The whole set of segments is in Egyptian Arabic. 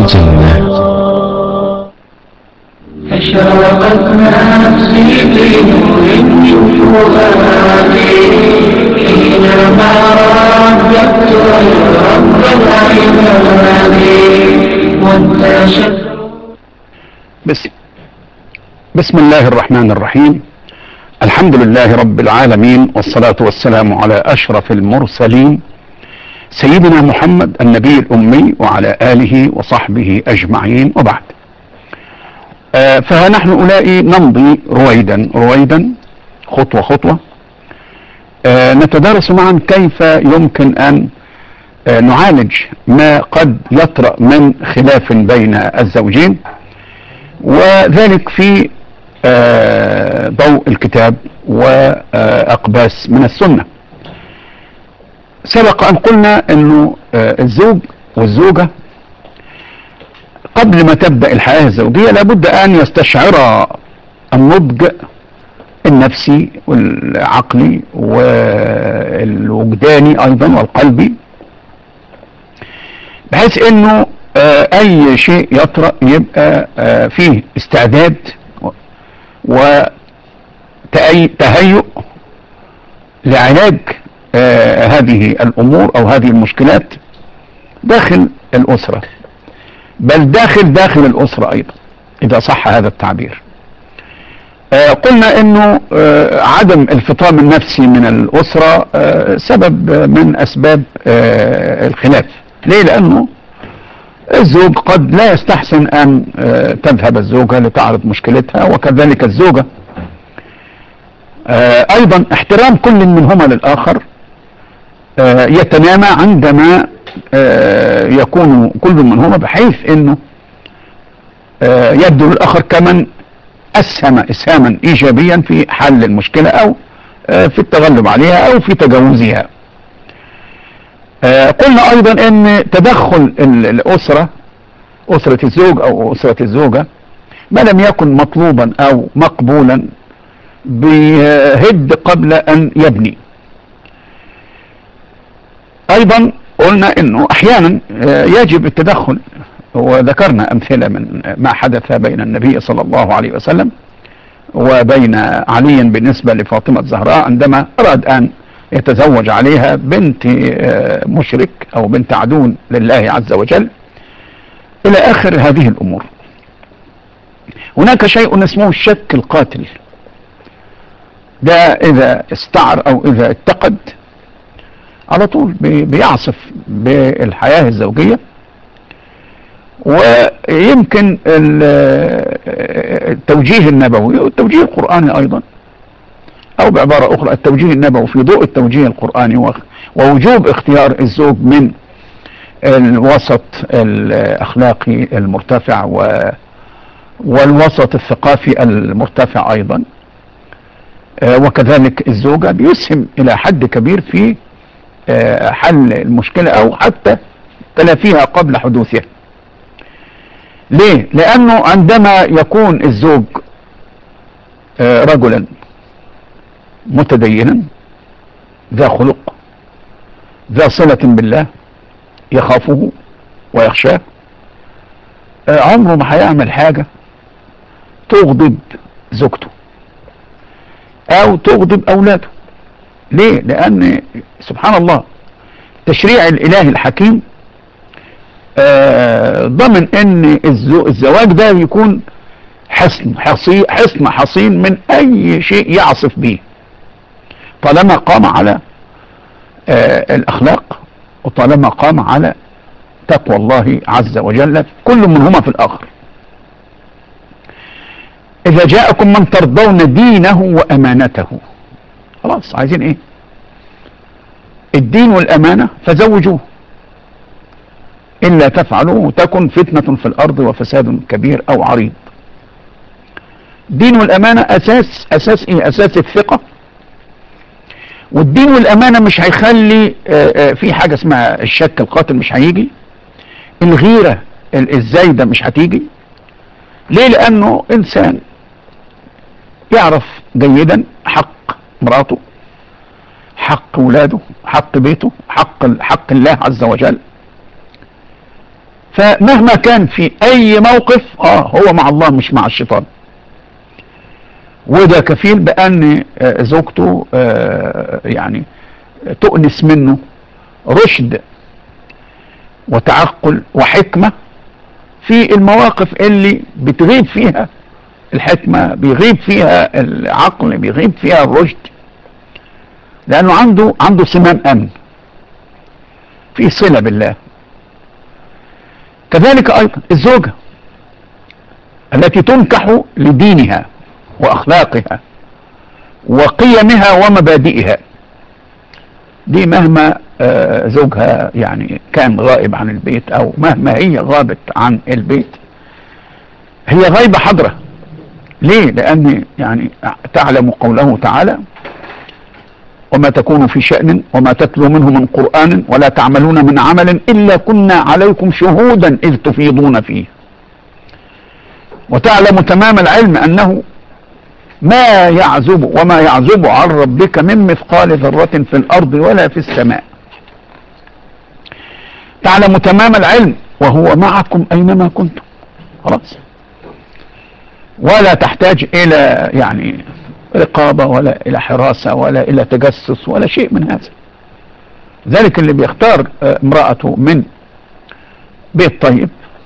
الجنة أشرقت نفسي بنور من فؤادي حينما رددت رب العباد وانتشت بسم بسم الله الرحمن الرحيم الحمد لله رب العالمين والصلاة والسلام على أشرف المرسلين سيدنا محمد النبي الأمي وعلى آله وصحبه أجمعين وبعد آه فنحن أولئي نمضي رويدا رويدا خطوة خطوة آه نتدارس معا كيف يمكن أن آه نعالج ما قد يطرأ من خلاف بين الزوجين وذلك في ضوء الكتاب وأقباس من السنة سبق أن قلنا أنه الزوج والزوجة قبل ما تبدأ الحياة الزوجية لابد أن يستشعر النضج النفسي والعقلي والوجداني أيضا والقلبي بحيث أنه أي شيء يطرأ يبقى فيه استعداد وتهيؤ لعلاج آه هذه الامور او هذه المشكلات داخل الاسرة بل داخل داخل الاسرة ايضا اذا صح هذا التعبير آه قلنا انه آه عدم الفطام النفسي من الاسرة سبب من اسباب الخلاف ليه لانه الزوج قد لا يستحسن ان تذهب الزوجة لتعرض مشكلتها وكذلك الزوجة ايضا احترام كل منهما للاخر يتنامى عندما يكون كل منهما بحيث انه يبدو للاخر كمن اسهم اسهاما ايجابيا في حل المشكلة او في التغلب عليها او في تجاوزها قلنا ايضا ان تدخل الاسرة اسرة الزوج او اسرة الزوجة ما لم يكن مطلوبا او مقبولا بيهد قبل ان يبني ايضا قلنا انه احيانا يجب التدخل وذكرنا امثلة من ما حدث بين النبي صلى الله عليه وسلم وبين علي بالنسبة لفاطمة الزهراء عندما اراد ان يتزوج عليها بنت مشرك او بنت عدو لله عز وجل الى اخر هذه الامور هناك شيء اسمه الشك القاتل ده اذا استعر او اذا اتقد على طول بيعصف بالحياة الزوجية ويمكن التوجيه النبوي والتوجيه القرآني ايضا او بعبارة اخرى التوجيه النبوي في ضوء التوجيه القرآني ووجوب اختيار الزوج من الوسط الاخلاقي المرتفع و والوسط الثقافي المرتفع ايضا وكذلك الزوجة بيسهم الى حد كبير في حل المشكلة او حتى تلافيها قبل حدوثها ليه لانه عندما يكون الزوج رجلا متدينا ذا خلق ذا صلة بالله يخافه ويخشاه عمره ما هيعمل حاجة تغضب زوجته او تغضب اولاده ليه لان سبحان الله تشريع الاله الحكيم ضمن ان الزواج ده يكون حصن حصين حصن حصين من اي شيء يعصف به طالما قام على الاخلاق وطالما قام على تقوى الله عز وجل كل منهما في الاخر اذا جاءكم من ترضون دينه وامانته خلاص عايزين ايه الدين والامانة فزوجوه الا تفعلوا تكن فتنة في الارض وفساد كبير او عريض الدين والامانة اساس اساس ايه اساس الثقة والدين والامانة مش هيخلي في حاجة اسمها الشك القاتل مش هيجي الغيرة الزايدة مش هتيجي ليه لانه انسان يعرف جيدا حق مراته حق ولاده حق بيته حق حق الله عز وجل فمهما كان في اي موقف اه هو مع الله مش مع الشيطان وده كفيل بان آه، زوجته آه، يعني تؤنس منه رشد وتعقل وحكمة في المواقف اللي بتغيب فيها الحكمة بيغيب فيها العقل بيغيب فيها الرشد لانه عنده عنده صمام امن في صلة بالله كذلك ايضا الزوجة التي تنكح لدينها واخلاقها وقيمها ومبادئها دي مهما آه، زوجها يعني كان غائب عن البيت او مهما هي غابت عن البيت هي غايبة حضرة ليه لان يعني تعلم قوله تعالى وما تكون في شأن وما تتلو منه من قرآن ولا تعملون من عمل إلا كنا عليكم شهودا إذ تفيضون فيه وتعلم تمام العلم أنه ما يعزب وما يعزب عن ربك من مثقال ذرة في الأرض ولا في السماء تعلم تمام العلم وهو معكم أينما كنتم خلاص ولا تحتاج إلى يعني رقابة ولا إلى حراسة ولا إلى تجسس ولا شيء من هذا ذلك اللي بيختار آه، امرأته من بيت طيب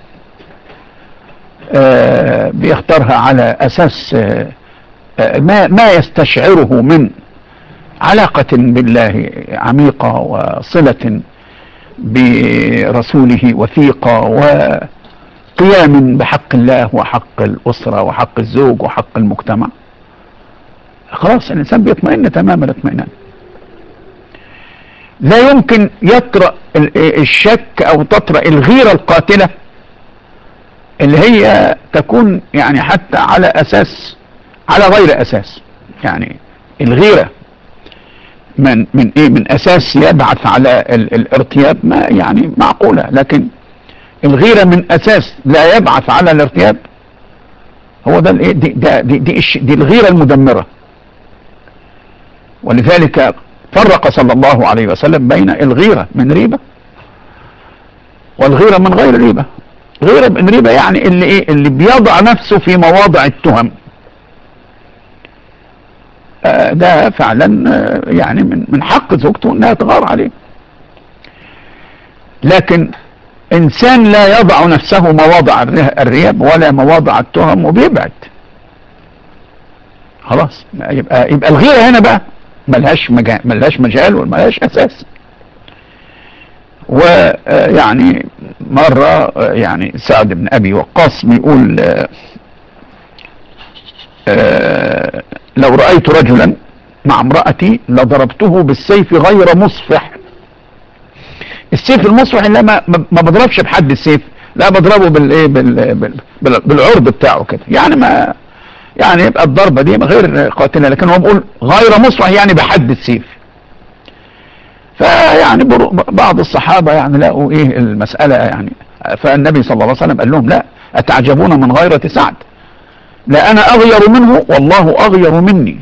آه، بيختارها على أساس آه، ما ما يستشعره من علاقة بالله عميقة وصلة برسوله وثيقة وقيام بحق الله وحق الأسرة وحق الزوج وحق المجتمع خلاص الإنسان بيطمئن تمام الاطمئنان لا يمكن يطرأ الشك أو تطرأ الغيرة القاتلة اللي هي تكون يعني حتى على أساس على غير أساس يعني الغيرة من من ايه من اساس يبعث على ال الارتياب ما يعني معقولة لكن الغيرة من اساس لا يبعث على الارتياب هو ده الايه دي, دي, دي, دي, دي الغيرة المدمرة ولذلك فرق صلى الله عليه وسلم بين الغيرة من ريبة والغيرة من غير ريبة غيرة من ريبة يعني اللي ايه اللي بيضع نفسه في مواضع التهم آه ده فعلا آه يعني من من حق زوجته انها تغار عليه لكن انسان لا يضع نفسه مواضع الرياب ولا مواضع التهم وبيبعد خلاص يبقى يبقى الغيره هنا بقى ملهاش مجال ملهاش مجال وملهاش اساس ويعني مرة يعني سعد بن ابي وقاص بيقول لو رأيت رجلا مع امرأتي لضربته بالسيف غير مصفح السيف المصفح لا ما, ما بضربش بحد السيف لا بضربه بالايه بالعرض بتاعه كده يعني ما يعني يبقى الضربة دي غير قاتلة لكن هو بيقول غير مصفح يعني بحد السيف فيعني بعض الصحابة يعني لقوا ايه المسألة يعني فالنبي صلى الله عليه وسلم قال لهم لا اتعجبون من غيرة سعد لا انا اغير منه والله اغير مني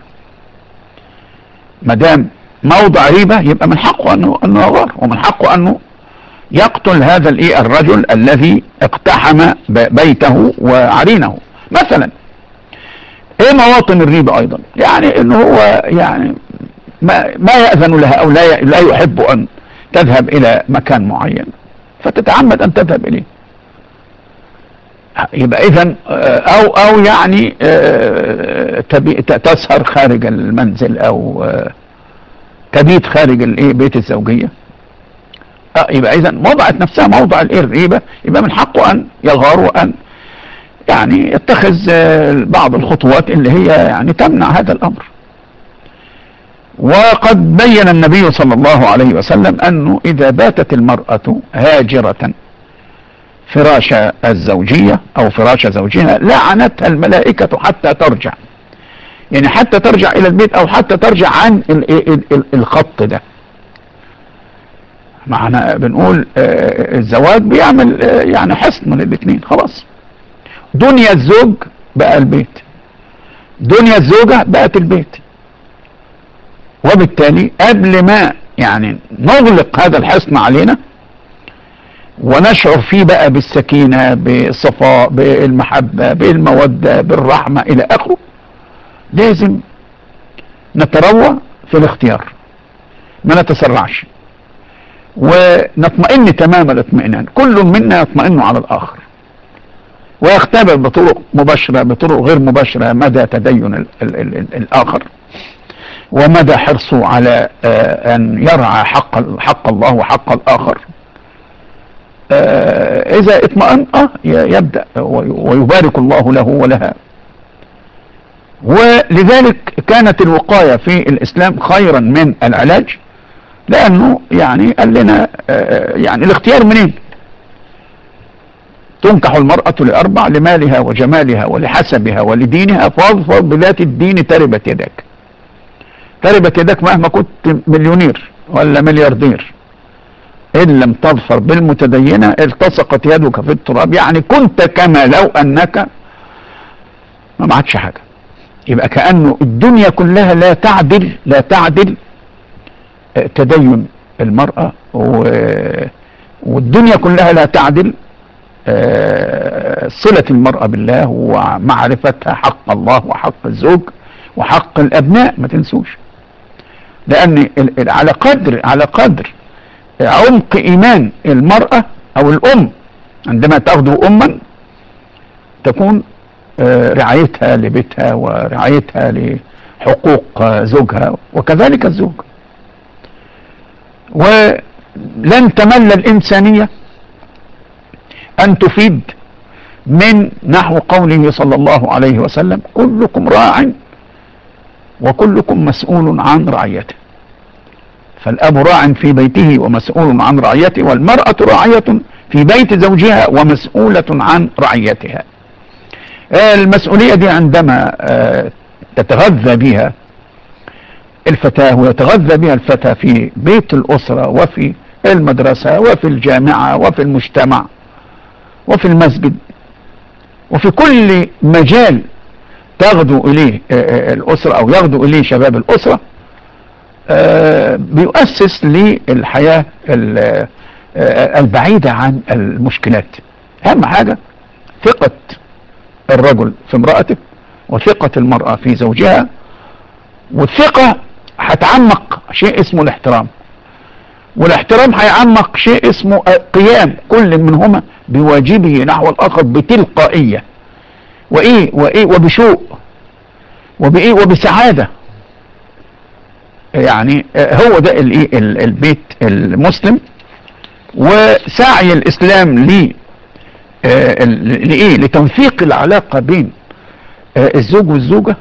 ما دام موضع ريبة يبقى من حقه انه انه يغار ومن حقه انه يقتل هذا الايه الرجل الذي اقتحم بيته وعرينه مثلا ايه مواطن الريبة ايضا يعني انه هو يعني ما, ما يأذن لها او لا لا يحب ان تذهب الى مكان معين فتتعمد ان تذهب اليه يبقى اذا او او يعني تسهر خارج المنزل او تبيت خارج الايه بيت الزوجيه يبقى اذا وضعت نفسها موضع الايه الريبه يبقى من حقه ان يغار وان يعني يتخذ بعض الخطوات اللي هي يعني تمنع هذا الامر وقد بين النبي صلى الله عليه وسلم انه اذا باتت المرأة هاجرة فراش الزوجية او فراش زوجها لعنتها الملائكة حتى ترجع يعني حتى ترجع الى البيت او حتى ترجع عن الخط ده معنا بنقول الزواج بيعمل يعني حصن من الاثنين خلاص دنيا الزوج بقى البيت دنيا الزوجة بقت البيت وبالتالي قبل ما يعني نغلق هذا الحصن علينا ونشعر فيه بقى بالسكينة بالصفاء بالمحبة بالمودة بالرحمة الى اخره لازم نتروى في الاختيار ما نتسرعش ونطمئن تمام الاطمئنان كل منا يطمئن على الاخر ويختبر بطرق مباشرة بطرق غير مباشرة مدى تدين ال ال ال الاخر ومدى حرصه على آه ان يرعى حق حق الله وحق الاخر آه اذا اطمئن اه يبدأ ويبارك الله له ولها ولذلك كانت الوقاية في الاسلام خيرا من العلاج لانه يعني قال لنا آه يعني الاختيار منين تنكح المرأة لأربع لمالها وجمالها ولحسبها ولدينها فاظفر بذات الدين تربت يدك تربت يدك مهما كنت مليونير ولا ملياردير إن لم تظفر بالمتدينة التصقت يدك في التراب يعني كنت كما لو أنك ما معكش حاجة يبقى كأنه الدنيا كلها لا تعدل لا تعدل تدين المرأة والدنيا كلها لا تعدل صلة المرأة بالله ومعرفتها حق الله وحق الزوج وحق الأبناء ما تنسوش لأن على قدر على قدر عمق إيمان المرأة أو الأم عندما تغدو أما تكون رعايتها لبيتها ورعايتها لحقوق زوجها وكذلك الزوج ولن تمل الإنسانية أن تفيد من نحو قوله صلى الله عليه وسلم كلكم راع وكلكم مسؤول عن رعيته فالأب راع في بيته ومسؤول عن رعيته والمرأة راعية في بيت زوجها ومسؤولة عن رعيتها المسؤولية دي عندما تتغذى بها الفتاة ويتغذى بها الفتى في بيت الأسرة وفي المدرسة وفي الجامعة وفي المجتمع وفي المسجد وفي كل مجال تغدو إليه الأسرة أو يغدو إليه شباب الأسرة بيؤسس للحياة البعيدة عن المشكلات أهم حاجة ثقة الرجل في امرأته وثقة المرأة في زوجها والثقة هتعمق شيء اسمه الاحترام والاحترام هيعمق شيء اسمه قيام كل منهما بواجبه نحو الاخر بتلقائية وايه وايه وبشوق وبايه وبسعادة يعني هو ده الايه البيت المسلم وسعي الاسلام ل لايه لتنسيق العلاقة بين الزوج والزوجة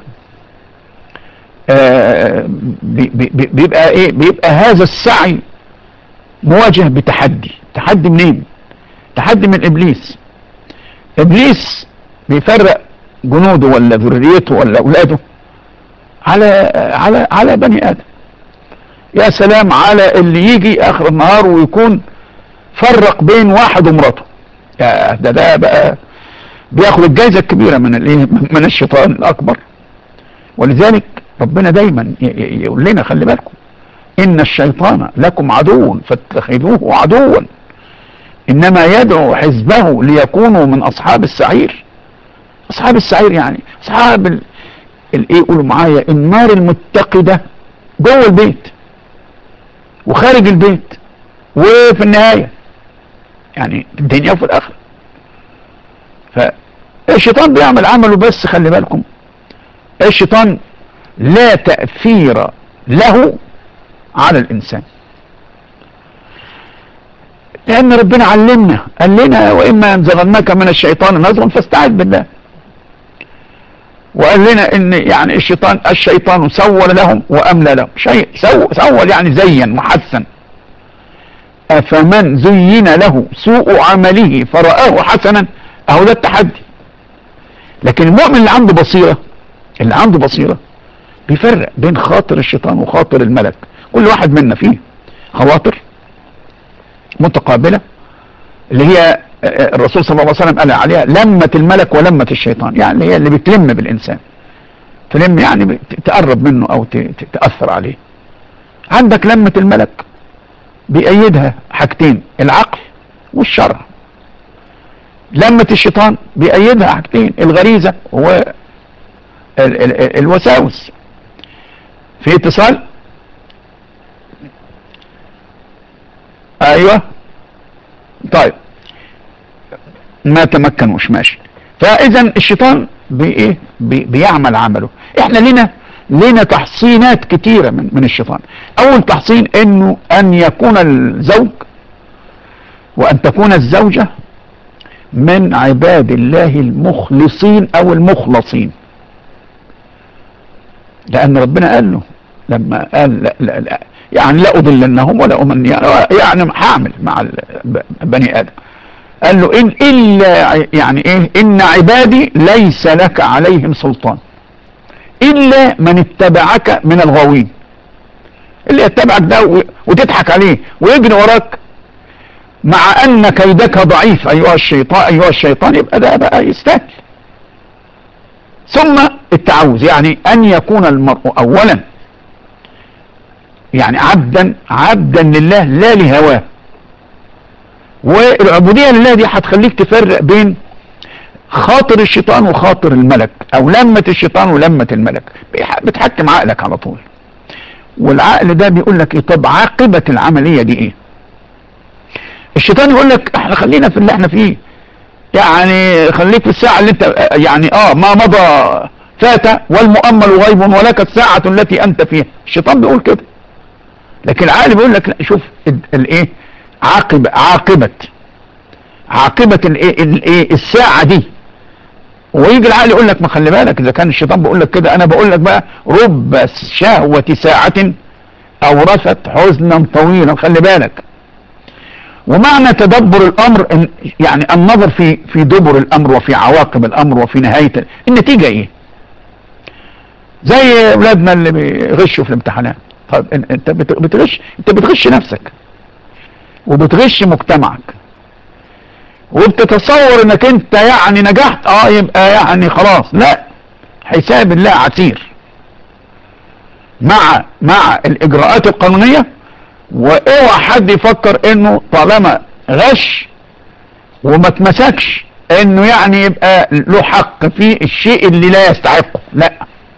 بيبقى ايه بيبقى هذا السعي مواجه بتحدي تحدي منين تحدي من ابليس ابليس بيفرق جنوده ولا ذريته ولا اولاده على على على بني ادم يا سلام على اللي يجي اخر النهار ويكون فرق بين واحد ومراته يا ده ده بقى بياخد الجائزه الكبيره من الايه من الشيطان الاكبر ولذلك ربنا دايما يقول لنا خلي بالكم ان الشيطان لكم عدو فاتخذوه عدوا انما يدعو حزبه ليكونوا من اصحاب السعير اصحاب السعير يعني اصحاب ال... الايه قولوا معايا النار المتقدة جوه البيت وخارج البيت وفي النهاية يعني في الدنيا وفي الاخرة فالشيطان بيعمل عمله بس خلي بالكم الشيطان لا تأثير له على الإنسان لأن ربنا علمنا قال لنا وإما ينزغنك من الشيطان نزغ فاستعذ بالله وقال لنا ان يعني الشيطان الشيطان سول لهم واملى لهم شيء سو سول يعني زين وحسن افمن زين له سوء عمله فرآه حسنا اهو ده التحدي لكن المؤمن اللي عنده بصيرة اللي عنده بصيرة بيفرق بين خاطر الشيطان وخاطر الملك كل واحد منا فيه خواطر متقابلة اللي هي الرسول صلى الله عليه وسلم قال عليها لمة الملك ولمة الشيطان يعني هي اللي بتلم بالإنسان تلم يعني تقرب منه أو تأثر عليه عندك لمة الملك بيأيدها حاجتين العقل والشرع لمة الشيطان بيأيدها حاجتين الغريزة و ال- ال- ال- الوساوس في اتصال ايوه طيب ما تمكنوش ماشي فاذا الشيطان بايه بي بيعمل عمله احنا لنا لنا تحصينات كتيرة من من الشيطان اول تحصين انه ان يكون الزوج وان تكون الزوجة من عباد الله المخلصين او المخلصين لان ربنا قال له لما قال لا لا لا يعني لا اضلنهم ولا امني يعني هعمل مع ال- ب- بني ادم قال له ان الا ع- يعني ايه ان عبادي ليس لك عليهم سلطان الا من اتبعك من الغاوين اللي يتبعك ده و- وتضحك عليه ويجري وراك مع ان كيدك ضعيف ايها الشيطان ايها الشيطان يبقى ده بقى يستاهل ثم التعوذ يعني ان يكون المرء اولا يعني عبدا عبدا لله لا لهواه والعبودية لله دي هتخليك تفرق بين خاطر الشيطان وخاطر الملك او لمة الشيطان ولمة الملك بيح- بتحكم عقلك على طول والعقل ده بيقول لك ايه طب عاقبة العملية دي ايه الشيطان يقول لك احنا خلينا في اللي احنا فيه يعني خليك في الساعة اللي انت يعني اه ما مضى فات والمؤمل غيب ولك الساعة التي انت فيها الشيطان بيقول كده لكن العقل بيقول لك لا شوف ال- الايه عاقبة عاقبة عاقبة الايه الايه الساعة دي ويجي العقل يقول لك ما خلي بالك اذا كان الشيطان بيقول لك كده انا بقول لك بقى رب شهوة ساعة اورثت حزنا طويلا خلي بالك ومعنى تدبر الامر إن يعني النظر في في دبر الامر وفي عواقب الامر وفي نهايه ال- النتيجه ايه؟ زي اولادنا اللي بيغشوا في الامتحانات طب إن- انت بت- بتغش انت بتغش نفسك وبتغش مجتمعك وبتتصور انك انت يعني نجحت اه يبقى يعني خلاص لا حساب الله عسير مع مع الاجراءات القانونيه واوعى حد يفكر انه طالما غش وما اتمسكش انه يعني يبقى له حق في الشيء اللي لا يستحقه لا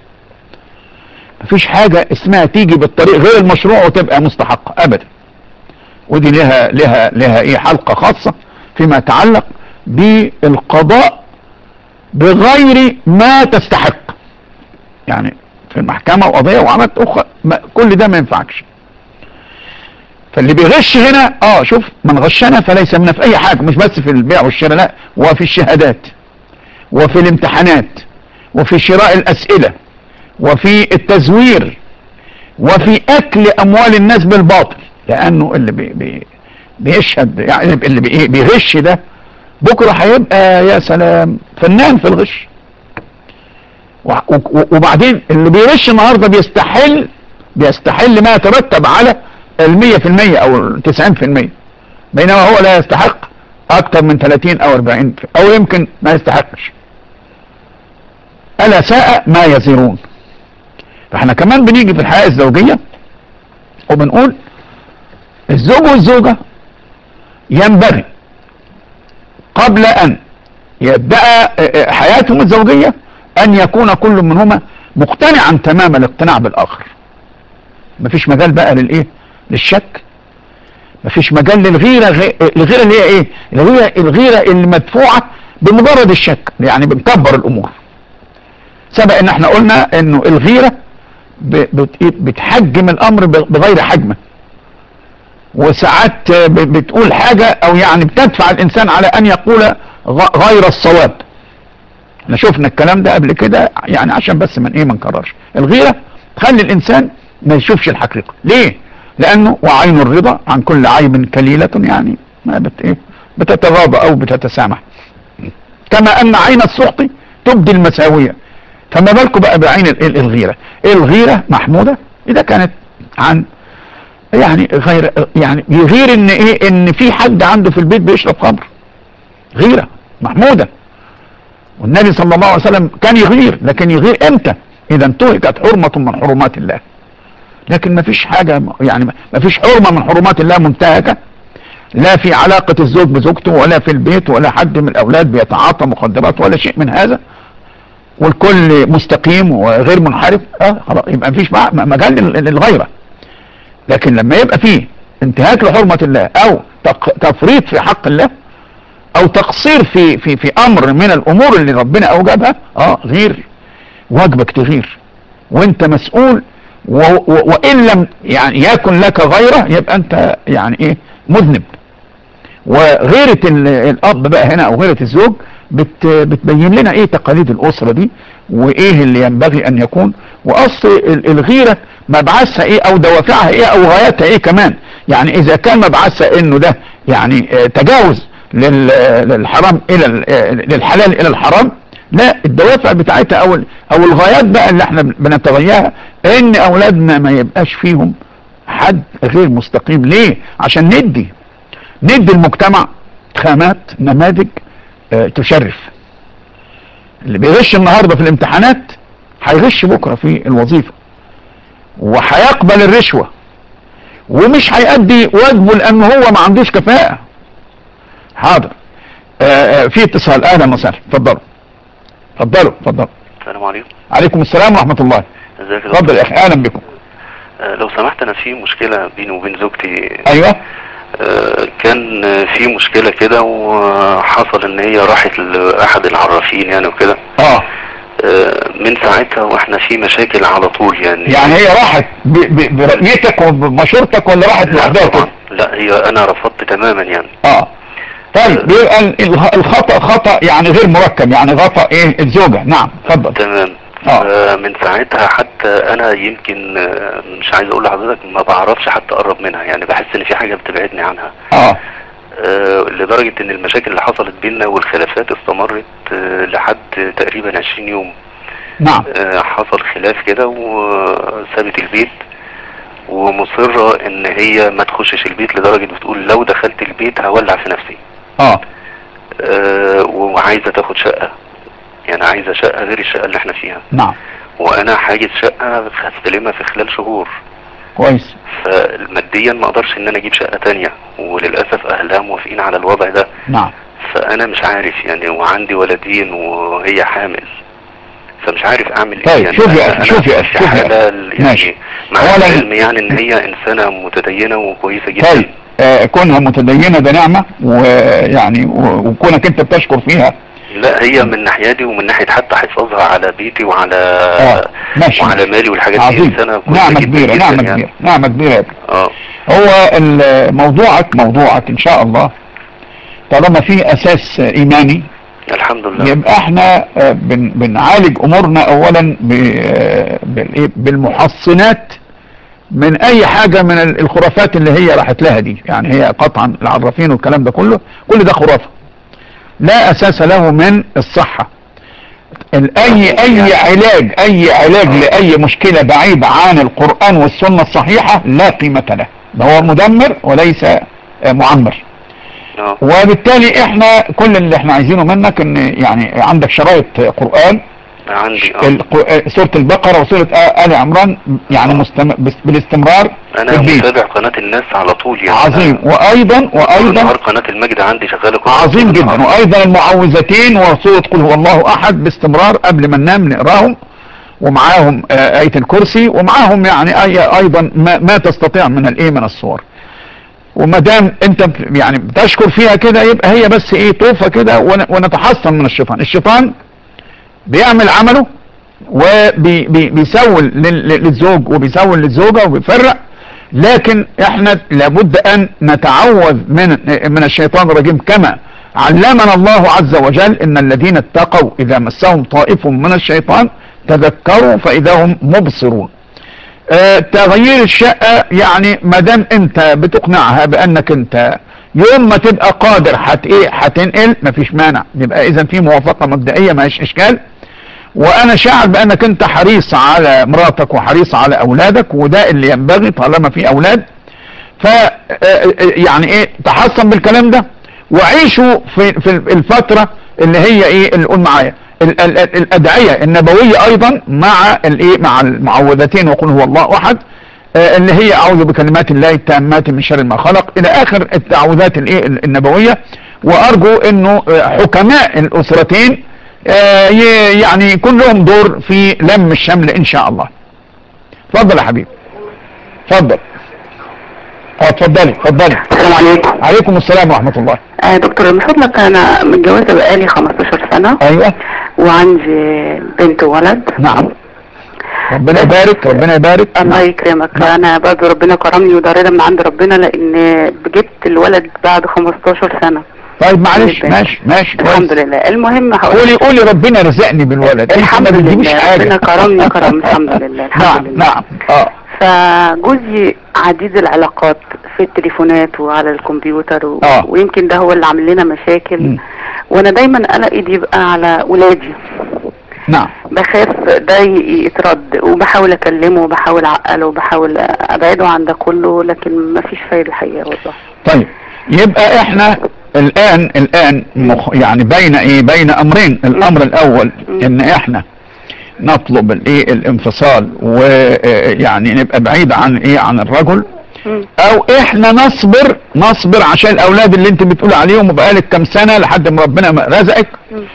مفيش حاجة اسمها تيجي بالطريق غير المشروع وتبقى مستحقة ابدا ودي لها لها لها ايه حلقة خاصة فيما يتعلق بالقضاء بغير ما تستحق يعني في المحكمة وقضية وعملت اخرى ما- كل ده ما ينفعكش فاللي بيغش هنا اه شوف من غشنا فليس منا في اي حاجة مش بس في البيع والشراء لا وفي الشهادات وفي الامتحانات وفي شراء الاسئلة وفي التزوير وفي اكل اموال الناس بالباطل لانه اللي بي بي بيشهد يعني اللي بي بيغش ده بكرة هيبقى يا سلام فنان في الغش و- و- وبعدين اللي بيغش النهاردة بيستحل بيستحل ما يترتب على المية في المية او التسعين في المية بينما هو لا يستحق اكتر من 30 او 40 او يمكن ما يستحقش الا ساء ما يزرون فاحنا كمان بنيجي في الحياة الزوجية وبنقول الزوج والزوجة ينبغي قبل ان يبدأ حياتهم الزوجية ان يكون كل منهما مقتنعا تمام الاقتناع بالاخر مفيش مجال بقى للايه للشك مفيش مجال للغيرة غي... الغيرة اللي هي ايه الغيرة, الغيرة اللي مدفوعة بمجرد الشك يعني بنكبر الامور سبق ان احنا قلنا انه الغيرة ب... بت... بتحجم الامر ب... بغير حجمه وساعات ب... بتقول حاجة او يعني بتدفع الانسان على ان يقول غ... غير الصواب احنا شفنا الكلام ده قبل كده يعني عشان بس من ايه ما نكررش الغيرة تخلي الانسان ما يشوفش الحقيقة ليه لانه وعين الرضا عن كل عيب كليلة يعني ما بت ايه بتتغاضى او بتتسامح كما ان عين السخط تبدي المساوية فما بالكم بقى بعين ال- ال- الغيرة الغيرة محمودة اذا كانت عن يعني غير يعني يغير ان ايه ان في حد عنده في البيت بيشرب خمر غيرة محمودة والنبي صلى الله عليه وسلم كان يغير لكن يغير امتى اذا انتهكت حرمة من حرمات الله لكن ما فيش حاجة يعني ما فيش حرمة من حرمات الله منتهكة لا في علاقة الزوج بزوجته ولا في البيت ولا حد من الاولاد بيتعاطى مخدرات ولا شيء من هذا والكل مستقيم وغير منحرف اه خلاص يبقى مفيش مع- مجال لل- للغيرة لكن لما يبقى فيه انتهاك لحرمة الله او تق- تفريط في حق الله او تقصير في في في امر من الامور اللي ربنا اوجبها اه غير واجبك تغير وانت مسؤول و و وان لم يعني يكن لك غيره يبقى انت يعني ايه مذنب وغيرة ال- الاب بقى هنا او غيرة الزوج بت بتبين لنا ايه تقاليد الاسرة دي وايه اللي ينبغي ان يكون واصل ال- الغيرة مبعثها ايه او دوافعها ايه او غايتها ايه كمان يعني اذا كان مبعثها انه ده يعني آه، تجاوز لل- للحرام الى ال- آه، للحلال الى الحرام لا الدوافع بتاعتها او ال- او الغايات بقى اللي احنا بنتغيرها ان اولادنا ما يبقاش فيهم حد غير مستقيم ليه عشان ندي ندي المجتمع خامات نماذج آه، تشرف اللي بيغش النهارده في الامتحانات هيغش بكره في الوظيفه وهيقبل الرشوه ومش هيأدي واجبه لان هو ما عندوش كفاءه حاضر آه، آه، في اتصال اهلا وسهلا اتفضلوا اتفضلوا اتفضلوا السلام عليكم عليكم السلام ورحمه الله ازيك يا اتفضل دكتور يا اخي اهلا بكم آه، لو سمحت انا في مشكله بيني وبين زوجتي ايوه آه، كان آه، في مشكله كده وحصل ان هي راحت لاحد العرافين يعني وكده اه آه، من ساعتها واحنا في مشاكل على طول يعني يعني هي راحت ب- ب- برؤيتك وبمشورتك ولا راحت لا لوحدها طبعا كده؟ لا هي انا رفضت تماما يعني اه طيب بيبقى ال- ال- الخطأ خطأ يعني غير مركب يعني غطى ايه الزوجة نعم اتفضل تمام آه. آه، من ساعتها حتى انا يمكن آه، مش عايز اقول لحضرتك ما بعرفش حتى اقرب منها يعني بحس ان في حاجه بتبعدني عنها اه آه، لدرجة ان المشاكل اللي حصلت بيننا والخلافات استمرت آه، لحد تقريبا 20 يوم نعم آه، حصل خلاف كده وسابت البيت ومصرة ان هي ما تخشش البيت لدرجة بتقول لو دخلت البيت هولع في نفسي اه آه، وعايزة تاخد شقة يعني عايزة شقة غير الشقة اللي احنا فيها نعم وانا حاجز شقة هستلمها في خلال شهور كويس فماديا ما اقدرش ان انا اجيب شقة تانية وللأسف اهلها موافقين على الوضع ده نعم فانا مش عارف يعني وعندي ولدين وهي حامل فمش عارف اعمل ايه طيب، يعني شوف يا أنا- أخي، أنا شوف يا أخي، في شوف يا حالة أخي. ال- ماشي. يعني مع أولاً- العلم يعني ان هي انسانة متدينة وكويسة جدا طيب آه كونها متدينة ده نعمة ويعني و- وكونك انت بتشكر فيها لا هي من ناحيتي ومن ناحية حتى حفاظها على بيتي وعلى اه ماشي وعلى مالي والحاجات دي عظيم انسانة كويسة نعمة جدا كبيرة جدا نعمة يعني. كبيرة نعمة كبيرة يا ابني. اه هو ال- موضوعك موضوعك ان شاء الله طالما في اساس ايماني الحمد لله يبقى احنا آه، بن بنعالج امورنا اولا ب- آه، بالإيه؟ بالمحصنات من اي حاجة من ال- الخرافات اللي هي راحت لها دي يعني هي قطعا العرافين والكلام ده كله كل ده خرافة لا اساس له من الصحة ال- اي اي علاج اي علاج لاي مشكلة بعيد عن القرآن والسنة الصحيحة لا قيمة له ده هو مدمر وليس آه، معمر اه وبالتالي احنا كل اللي احنا عايزينه منك ان يعني عندك شرايط قرآن عندي اه الق- سورة البقرة وسورة آل عمران يعني مستم... بس- بالاستمرار في انا البيت متابع قناة الناس على طول يعني عظيم أنا وايضا طول وايضا النهار قناة المجد عندي شغالة كل عظيم طول النهار. جدا وايضا المعوذتين وسورة قل هو الله احد باستمرار قبل ما ننام نقراهم ومعاهم آه، آية الكرسي ومعاهم يعني أي ايضا ما, ما تستطيع من الايه من الصور وما دام انت ب- يعني بتشكر فيها كده يبقى هي بس ايه طوفه كده ون- ونتحصن من الشيطان الشيطان بيعمل عمله وبيسول للزوج وبيسول للزوجه وبيفرق لكن احنا لابد ان نتعوذ من من الشيطان الرجيم كما علمنا الله عز وجل ان الذين اتقوا اذا مسهم طائف من الشيطان تذكروا فاذا هم مبصرون آه، تغيير الشقة يعني ما دام انت بتقنعها بانك انت يوم ما تبقى قادر هت ايه هتنقل مفيش مانع يبقى اذا في موافقة مبدئية ماهيش اشكال وانا شاعر بانك انت حريص على مراتك وحريص على اولادك وده اللي ينبغي طالما في اولاد ف آه، آه، يعني ايه تحصن بالكلام ده وعيشوا في في الفترة اللي هي ايه اللي قول معايا ال- ال- ال- الادعية النبوية ايضا مع الايه مع المعوذتين وقل هو الله احد آه، اللي هي اعوذ بكلمات الله التامات من شر ما خلق الى اخر التعوذات الايه النبويه وارجو انه آه، حكماء الاسرتين آه، ي- يعني يكون لهم دور في لم الشمل ان شاء الله اتفضل يا حبيبي اتفضل اه اتفضلي اتفضلي السلام عليكم عليكم السلام ورحمه الله آه دكتور من فضلك انا متجوزه بقالي 15 سنه ايوه وعندي بنت وولد نعم ربنا يبارك ربنا يبارك الله نعم. يكرمك انا برضه ربنا كرمني وده رضا من عند ربنا لان جبت الولد بعد 15 سنه طيب معلش جدا. ماشي ماشي كويس. الحمد لله المهم هقول قولي قولي ربنا رزقني بالولد انت الحمد ما بتجيبيش لله حاجه ربنا كرمني كرم الحمد لله الحمد نعم لله نعم اه فجوزي عديد العلاقات في التليفونات وعلى الكمبيوتر و... آه. ويمكن ده هو اللي عامل لنا مشاكل مم. وانا دايما قلقي بيبقى على ولادي نعم بخاف ده ي- يترد وبحاول اكلمه وبحاول اعقله وبحاول ابعده عن ده كله لكن مفيش فايده الحقيقه والله طيب يبقى احنا الان الان مخ يعني بين ايه بين امرين الامر الاول ان احنا نطلب الايه الانفصال ويعني نبقى بعيد عن ايه عن الرجل مم. او احنا نصبر نصبر عشان الاولاد اللي انت بتقول عليهم وبقالك كام سنه لحد ما ربنا ما رزقك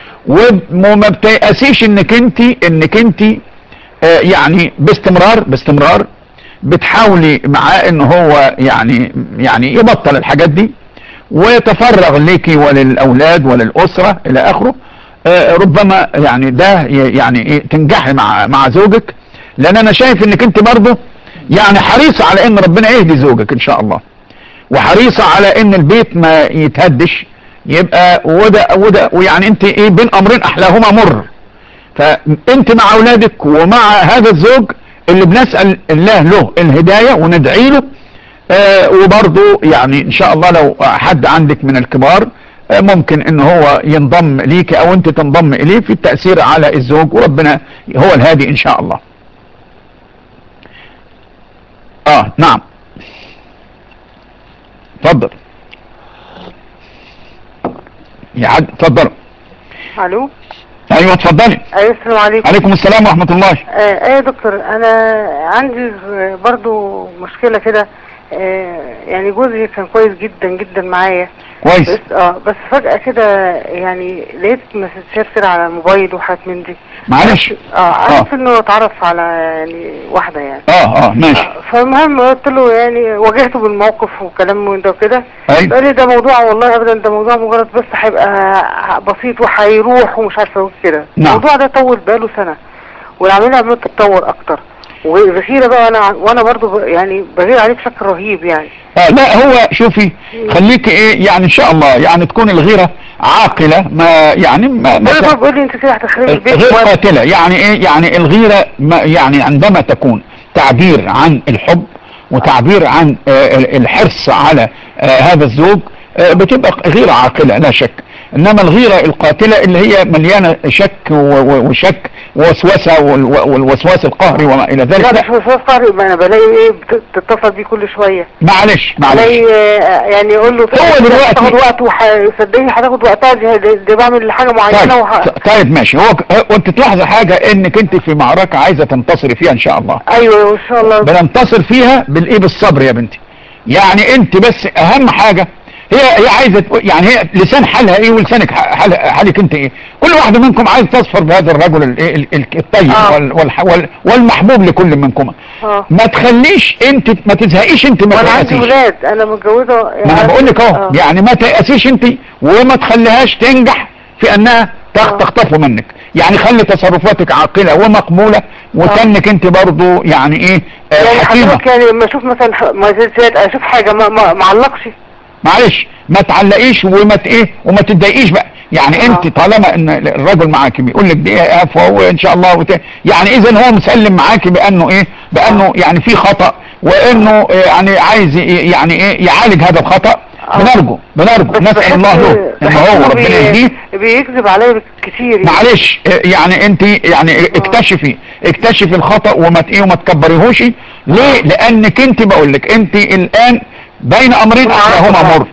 وما بتيأسيش انك انت انك انت آه، يعني باستمرار باستمرار بتحاولي معاه ان هو يعني يعني يبطل الحاجات دي ويتفرغ ليكي وللاولاد وللاسره الى اخره آه، ربما يعني ده ي- يعني ايه تنجحي مع مع زوجك لان انا شايف انك انت برضه يعني حريصه على ان ربنا يهدي زوجك ان شاء الله وحريصه على ان البيت ما يتهدش يبقى وده وده ويعني انت ايه بين امرين احلاهما مر فانت مع اولادك ومع هذا الزوج اللي بنسال الله له الهدايه وندعي له آه وبرضه يعني ان شاء الله لو حد عندك من الكبار آه ممكن ان هو ينضم ليك او انت تنضم اليه في التاثير على الزوج وربنا هو الهادي ان شاء الله. اه نعم. اتفضل. يا عد اتفضل. الو ايوه اتفضلي. ايوه السلام عليكم عليكم السلام ورحمه الله. آه ايه يا دكتور انا عندي برضو مشكله كده آه يعني جوزي كان كويس جدا جدا معايا كويس. بس اه بس فجاه كده يعني لقيت مسجات كده على الموبايل وحاجات من دي معلش. اه عارف انه اتعرف على يعني واحده يعني اه اه ماشي. آه، فالمهم قلت له يعني واجهته بالموقف وكلام من ده وكده ايوه. قال لي ده موضوع والله ابدا ده موضوع مجرد بس هيبقى بسيط وهيروح ومش عارفه ايه كده نعم. الموضوع ده طول باله سنه والعمليه عماله تتطور اكتر وغيره بقى انا وانا برضو ب- يعني بغير عليه بشكل رهيب يعني آه لا هو شوفي خليك ايه يعني ان شاء الله يعني تكون الغيرة عاقلة ما يعني ما, ما بيقول لي بيقول لي انت كده هتخربي البيت غير و- قاتلة يعني ايه يعني الغيرة ما يعني عندما تكون تعبير عن الحب وتعبير عن آه، الحرص على آه، هذا الزوج آه، بتبقى غيرة عاقلة لا شك انما الغيرة القاتلة اللي هي مليانة شك و- و- وشك ووسوسة وال- والوسواس القهري وما الى ذلك لا لا مش وسواس قهري ما انا بلاقي ايه بت- بتتصل بيه كل شويه معلش معلش بلاقي آه، يعني يقول له هو دلوقتي- هتاخد وقت وصدقني هتاخد وقتها دي, دي, دي بعمل حاجه معينه طيب وح... طيب ماشي هو وانت تلاحظ حاجة انك انت في معركة عايزة تنتصري فيها ان شاء الله ايوه ان شاء الله بننتصر فيها بالايه بالصبر يا بنتي يعني انت بس اهم حاجة هي هي عايزة تقول- يعني هي لسان حالها ايه ولسانك ح- حال حالك انت ايه كل واحدة منكم عايز تصفر بهذا الرجل الايه ال- ال- الطيب آه. وال والح- وال والمحبوب لكل منكم اه ما تخليش انت ما تزهقيش انت ما وانا عندي تيأسيش ولاد انا متجوزه ما انا بقول لك اهو آه. يعني ما تيأسيش انت وما تخليهاش تنجح في انها تخ- آه. تخطفه منك يعني خلي تصرفاتك عاقلة ومقبولة وكانك انت برضو يعني ايه آه، يعني حكيمة حضرتك يعني لما اشوف مثلا ح- مسلسلات اشوف حاجه ما ما ما علقش معلش ما تعلقيش وما ت- ايه وما تتضايقيش بقى يعني آه. انت طالما ان الرجل معاكي بيقول لك دي فهو ان شاء الله وت... يعني اذا هو مسلم معاكي بانه ايه بانه يعني في خطأ وانه آه، يعني عايز ي- يعني ايه يعالج هذا الخطأ آه. بنرجو بنرجو بس نسأل بحس- الله له ان بحس هو إنه ربنا بي- يهديه بيكذب عليا كتير يعني. معلش آه، يعني انت يعني اكتشفي اكتشفي الخطأ وما ت- ايه وما تكبريهوش ليه لانك انت بقول لك انت الان بين امرين آه. احلاهما مر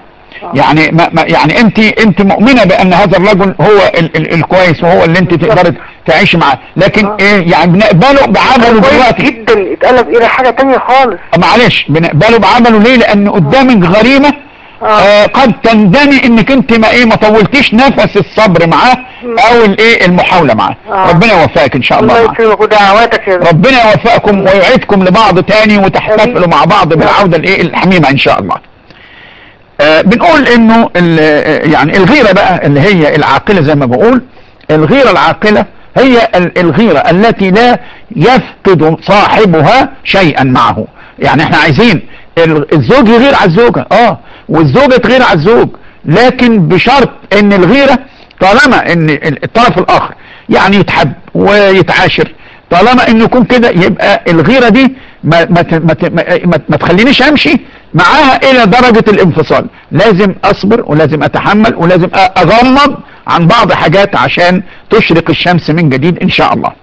يعني ما ما يعني انت انت مؤمنه بان هذا الرجل هو ال ال الكويس وهو اللي انت تقدري تعيشي معاه لكن آه. ايه يعني بنقبله بعمله كويس دلوقتي جدا اتقلب الى حاجة تانية خالص معلش بنقبله بعمله ليه لان قدامك غريمه اه آه قد تندمي انك انت ما ايه ما طولتيش نفس الصبر معاه او الايه المحاوله معاه آه. ربنا يوفقك ان شاء الله الله معاه. يكرمك ودعواتك يا رب ربنا يوفقكم ويعيدكم لبعض تاني وتحتفلوا مع بعض بالعودة الايه الحميمة ان شاء الله آه بنقول انه ال- آه، يعني الغيرة بقى اللي هي العاقلة زي ما بقول الغيرة العاقلة هي ال- الغيرة التي لا يفقد صاحبها شيئا معه يعني احنا عايزين ال- الزوج يغير على الزوجة اه والزوجة تغير على الزوج لكن بشرط ان الغيرة طالما ان ال- الطرف الاخر يعني يتحب ويتعاشر طالما انه يكون كده يبقى الغيرة دي ما, ما, ت- ما, ت- ما, ما, ما تخلينيش امشي معاها الى درجة الانفصال لازم اصبر ولازم اتحمل ولازم أ- اغمض عن بعض حاجات عشان تشرق الشمس من جديد ان شاء الله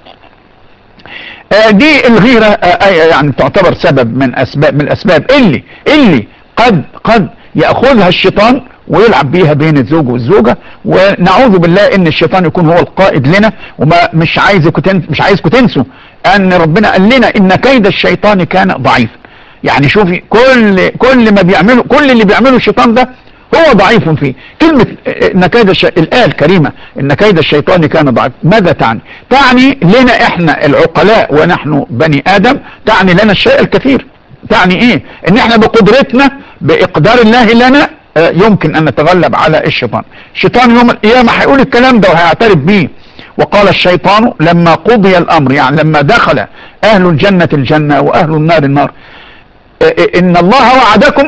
آه، دي الغيرة آه، آه، يعني تعتبر سبب من اسباب من الاسباب اللي اللي قد قد ياخذها الشيطان ويلعب بيها بين الزوج والزوجة ونعوذ بالله ان الشيطان يكون هو القائد لنا وما مش عايزكم تن- مش عايزكم تنسوا ان ربنا قال لنا ان كيد الشيطان كان ضعيفا يعني شوفي كل كل ما بيعمله كل اللي بيعمله الشيطان ده هو ضعيف فيه كلمة ان كيد الش... الآية الكريمة ان كيد الشيطان كان ضعيف ماذا تعني تعني لنا احنا العقلاء ونحن بني ادم تعني لنا الشيء الكثير تعني ايه ان احنا بقدرتنا باقدار الله لنا آه، يمكن ان نتغلب على الشيطان الشيطان يوم القيامة هيقول الكلام ده وهيعترف بيه وقال الشيطان لما قضي الامر يعني لما دخل اهل الجنة الجنة واهل النار النار آه، آه، ان الله وعدكم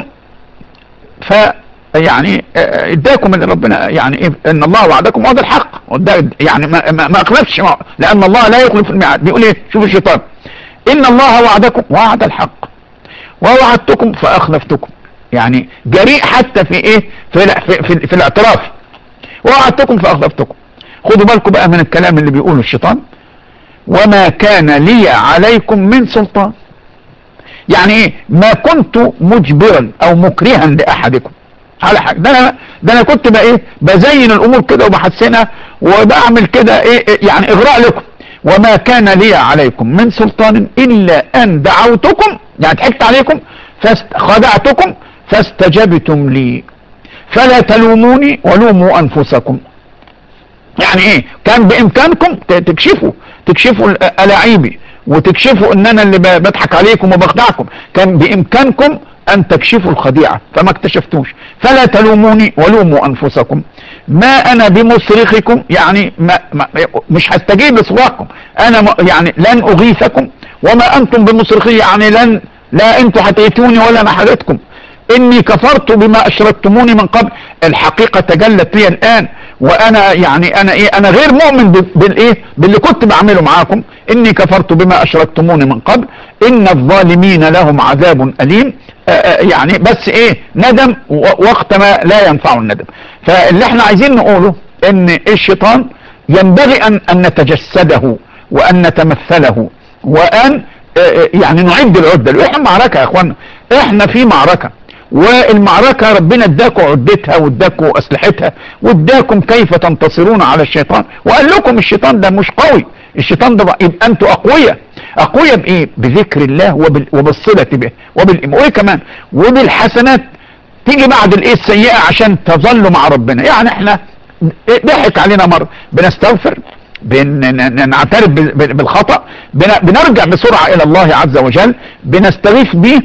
ف يعني آه، اداكم اللي ربنا يعني إيه ان الله وعدكم وعد الحق وده يعني ما ما, ما اخلفش ما- لان الله لا يخلف الميعاد بيقول ايه شوف الشيطان ان الله وعدكم وعد الحق ووعدتكم فاخلفتكم يعني جريء حتى في ايه في ال- في, في, في الاعتراف ووعدتكم فاخلفتكم خدوا بالكم بقى من الكلام اللي بيقوله الشيطان وما كان لي عليكم من سلطان يعني ايه ما كنت مجبرا او مكرها لاحدكم على حاجه ده انا ده انا كنت بقى ايه بزين الامور كده وبحسنها وبعمل كده ايه إيه يعني اغراء لكم وما كان لي عليكم من سلطان الا ان دعوتكم يعني ضحكت عليكم فخدعتكم فاستجبتم لي فلا تلوموني ولوموا انفسكم يعني ايه كان بامكانكم ت- تكشفوا تكشفوا ال- الاعيبي وتكشفوا ان انا اللي ب- بضحك عليكم وبخدعكم كان بامكانكم ان تكشفوا الخديعة فما اكتشفتوش فلا تلوموني ولوموا انفسكم ما انا بمصرخكم يعني ما ما مش هستجيب لصراخكم انا م- يعني لن اغيثكم وما انتم بمصرخي يعني لن لا انتوا هتأتوني ولا انا هأتكم اني كفرت بما اشركتموني من قبل الحقيقة تجلت لي الان وانا يعني انا ايه انا غير مؤمن ب- بالايه باللي كنت بعمله معاكم اني كفرت بما اشركتموني من قبل ان الظالمين لهم عذاب اليم آه، آه، يعني بس ايه ندم و- وقت ما لا ينفع الندم فاللي احنا عايزين نقوله ان الشيطان ينبغي ان ان نتجسده وان نتمثله وان آه، آه، يعني نعد العدة احنا معركة يا اخوانا احنا في معركة والمعركة ربنا اداكم عدتها واداكم اسلحتها واداكم كيف تنتصرون على الشيطان وقال لكم الشيطان ده مش قوي الشيطان ده ضع- يبقى انتوا اقوياء اقوياء بايه بذكر الله وبال... وبالصلة به وبال... وايه كمان وبالحسنات تيجي بعد الايه السيئة عشان تظلوا مع ربنا يعني احنا ضحك علينا مرة بنستغفر بنعترف بالخطأ بن- بنرجع بسرعة الى الله عز وجل بنستغيث به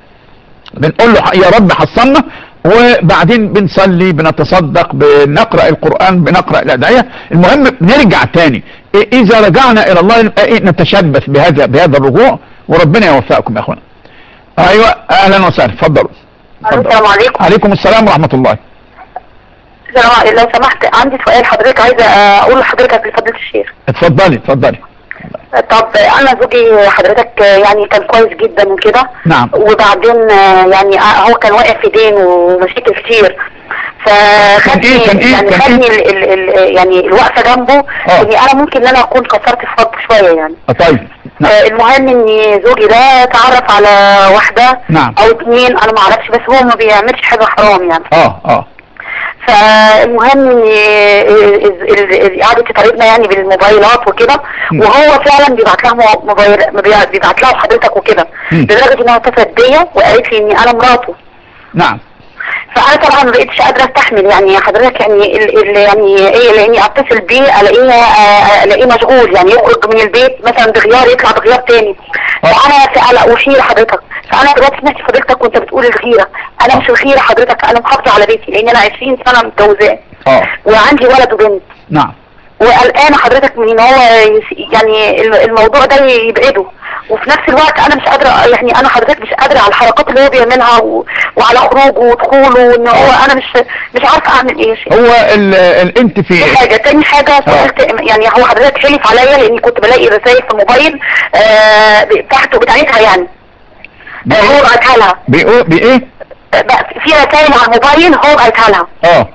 بنقول له يا رب حصلنا وبعدين بنصلي بنتصدق بنقرأ القرآن بنقرأ الأدعية المهم نرجع تاني إيه إذا رجعنا إلى الله نبقى إيه نتشبث بهذا بهذا الرجوع وربنا يوفقكم يا أخوانا أيوة أهلا وسهلا اتفضلوا اتفضلوا. السلام عليكم عليكم السلام ورحمة الله السلام عليكم. لو سمحت عندي سؤال حضرتك عايزه اقول لحضرتك لفضيله الشيخ اتفضلي اتفضلي طب انا زوجي حضرتك يعني كان كويس جدا وكده نعم وبعدين يعني هو كان واقع في دين ومشاكل كتير فخدني كان إيه- كان إيه- يعني كان خدني ال ال ال يعني الوقفه جنبه آه. اني انا ممكن ان انا اكون كسرت في حبه شويه يعني آه، طيب نعم آه، المهم ان زوجي ده اتعرف على واحده نعم. او اتنين انا ما اعرفش بس هو ما بيعملش حاجه حرام يعني اه اه فالمهم ان ال- ال- ال- قعدت تطاردنا يعني بالموبايلات وكده مم. وهو فعلا بيبعت لها مو- موبايل بيبعت بيبعت لها حضرتك وكده مم. لدرجه انها اتصلت بيا وقالت لي اني انا مراته نعم فانا طبعا ما بقتش قادره استحمل يعني حضرتك يعني ال ال يعني ايه لاني اتصل بيه الاقيه آه، الاقيه مشغول يعني يخرج من البيت مثلا بغيار يطلع بغيار تاني فانا في قلق وحيره حضرتك فانا دلوقتي سمعت حضرتك وانت بتقول الغيره انا مش الغيره حضرتك انا محافظه على بيتي لان انا 20 سنه متجوزاه اه وعندي ولد وبنت نعم وقلقانه حضرتك من ان هو يس- يعني الم- الموضوع ده يبعده وفي نفس الوقت انا مش قادره يعني انا حضرتك مش قادره على الحركات اللي هو بيعملها و... وعلى خروجه ودخوله وان هو انا مش مش عارفه اعمل ايه يا شيخ. هو ال ال انت في دي حاجة تاني حاجة سألت يعني هو حضرتك حلف عليا لاني كنت بلاقي رسائل في الموبايل آه بتاعته بتاعتها يعني آه هو بعتها لها بإيه بإيه آه، بقى في رسائل على الموبايل هو بعتها لها اه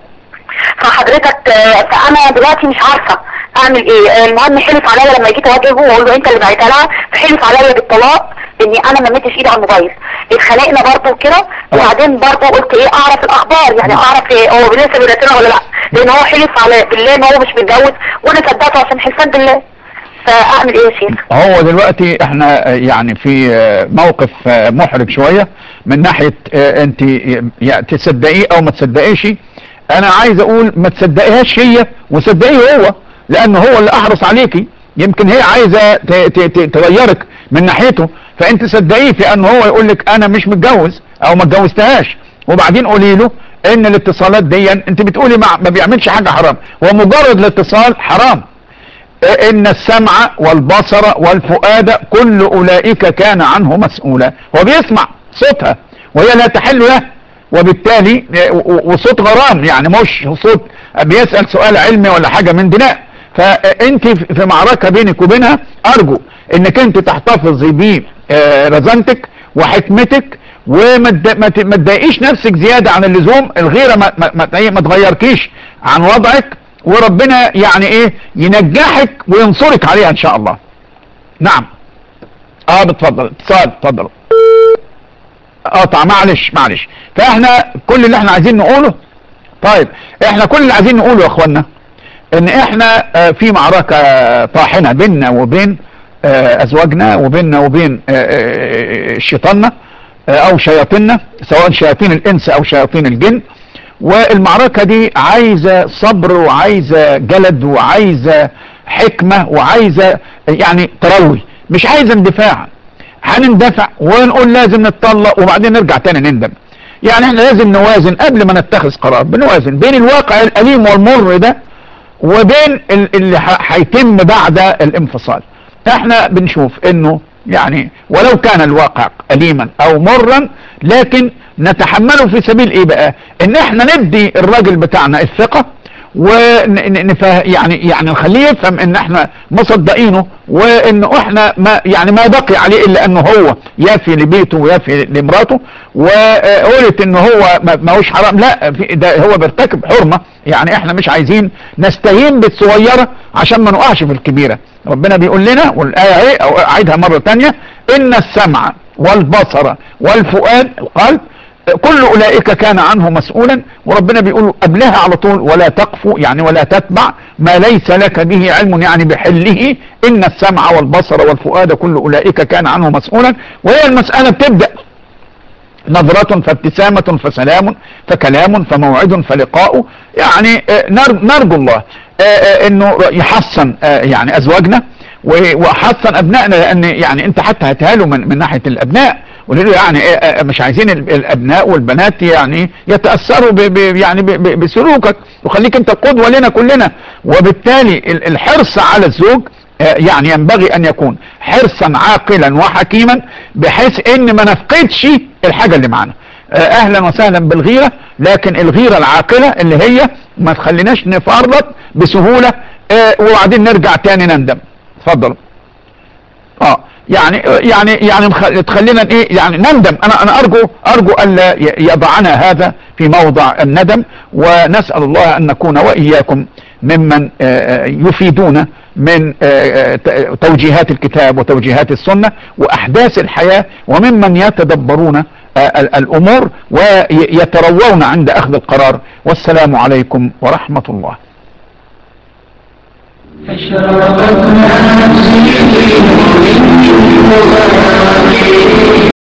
فحضرتك آه، فانا دلوقتي مش عارفه اعمل ايه آه، المهم حلف عليا لما جيت اواجهه واقول له انت اللي بعتها لها فحلف عليا بالطلاق اني انا ما مدتش ايدي على الموبايل اتخانقنا برضه وكده وبعدين برضه قلت ايه اعرف الاخبار يعني اعرف إيه هو لسه بيراسلنا ولا لا لان هو حلف على بالله ان هو مش متجوز وانا صدقته عشان حلفان بالله فاعمل ايه يا شيخ؟ هو دلوقتي احنا آه، يعني في آه، موقف آه، محرج شوية من ناحية آه، انت يعني تصدقيه او ما تصدقيش انا عايز اقول ما تصدقيهاش هي وصدقيه هو لانه هو اللي احرص عليكي يمكن هي عايزة ت- ت- ت- تغيرك من ناحيته فانت صدقيه في انه هو يقول لك انا مش متجوز او ما اتجوزتهاش وبعدين قولي له ان الاتصالات دي انت بتقولي ما ما بيعملش حاجة حرام ومجرد الاتصال حرام ان السمع والبصر والفؤاد كل اولئك كان عنه مسؤولا هو بيسمع صوتها وهي لا تحل له وبالتالي و- وصوت غرام يعني مش صوت بيسأل سؤال علمي ولا حاجة من دناء فانت في معركة بينك وبينها ارجو انك انت تحتفظي برزانتك وحكمتك وما تد- ما ت- ما تضايقيش نفسك زيادة عن اللزوم الغيرة ما, ما, ما, إيه، ما تغيركيش عن وضعك وربنا يعني ايه ينجحك وينصرك عليها ان شاء الله نعم اه بتفضل اتصال اتفضل قطع معلش معلش فاحنا كل اللي احنا عايزين نقوله طيب احنا كل اللي عايزين نقوله يا اخوانا ان احنا آه، في معركة طاحنة بيننا وبين آه، ازواجنا وبيننا وبين آه، آه، آه، شيطاننا آه، او شياطيننا سواء شياطين الانس او شياطين الجن والمعركة دي عايزة صبر وعايزة جلد وعايزة حكمة وعايزة يعني تروي مش عايزة اندفاع هنندفع ونقول لازم نتطلق وبعدين نرجع تاني نندم يعني احنا لازم نوازن قبل ما نتخذ قرار بنوازن بين الواقع الأليم والمر ده وبين ال- اللي ح- هيتم بعد الانفصال احنا بنشوف انه يعني ولو كان الواقع أليما او مرا لكن نتحمله في سبيل ايه بقى ان احنا ندي الراجل بتاعنا الثقة ونفه يعني يعني نخليه يفهم ان احنا مصدقينه وان احنا ما يعني ما بقي عليه الا انه هو يافي لبيته ويافي لمراته وقلت ان هو ما ما هوش حرام لا في ده هو بيرتكب حرمه يعني احنا مش عايزين نستهين بالصغيره عشان ما نقعش في الكبيره ربنا بيقول لنا والايه اهي او اعيدها مره ثانيه ان السمع والبصر والفؤاد القلب كل اولئك كان عنه مسؤولا وربنا بيقول قبلها على طول ولا تقف يعني ولا تتبع ما ليس لك به علم يعني بحله ان السمع والبصر والفؤاد كل اولئك كان عنه مسؤولا وهي المسألة بتبدأ نظرة فابتسامة فسلام فكلام فموعد فلقاء يعني آه، نر- نرجو الله آه، آه، انه يحسن آه، يعني ازواجنا و- وحسن ابنائنا لان يعني انت حتى هتهاله من من ناحيه الابناء قول له يعني آه، آه، مش عايزين ال- الابناء والبنات يعني يتاثروا ب ب يعني ب ب بسلوكك وخليك انت قدوه لنا كلنا وبالتالي ال- الحرص على الزوج آه، يعني ينبغي ان يكون حرصا عاقلا وحكيما بحيث ان ما نفقدش الحاجه اللي معانا آه، اهلا وسهلا بالغيره لكن الغيره العاقله اللي هي ما تخليناش نفرط بسهوله آه، وبعدين نرجع تاني نندم اتفضل اه يعني يعني يعني مخ- تخلينا ايه يعني نندم انا انا ارجو ارجو الا ي- يضعنا هذا في موضع الندم ونسال الله ان نكون واياكم ممن آه، آه، يفيدون من آه، آه، ت- توجيهات الكتاب وتوجيهات السنه واحداث الحياه وممن يتدبرون ال- الامور ويتروون عند اخذ القرار والسلام عليكم ورحمة الله أشرقت نفسي بنور من فؤادي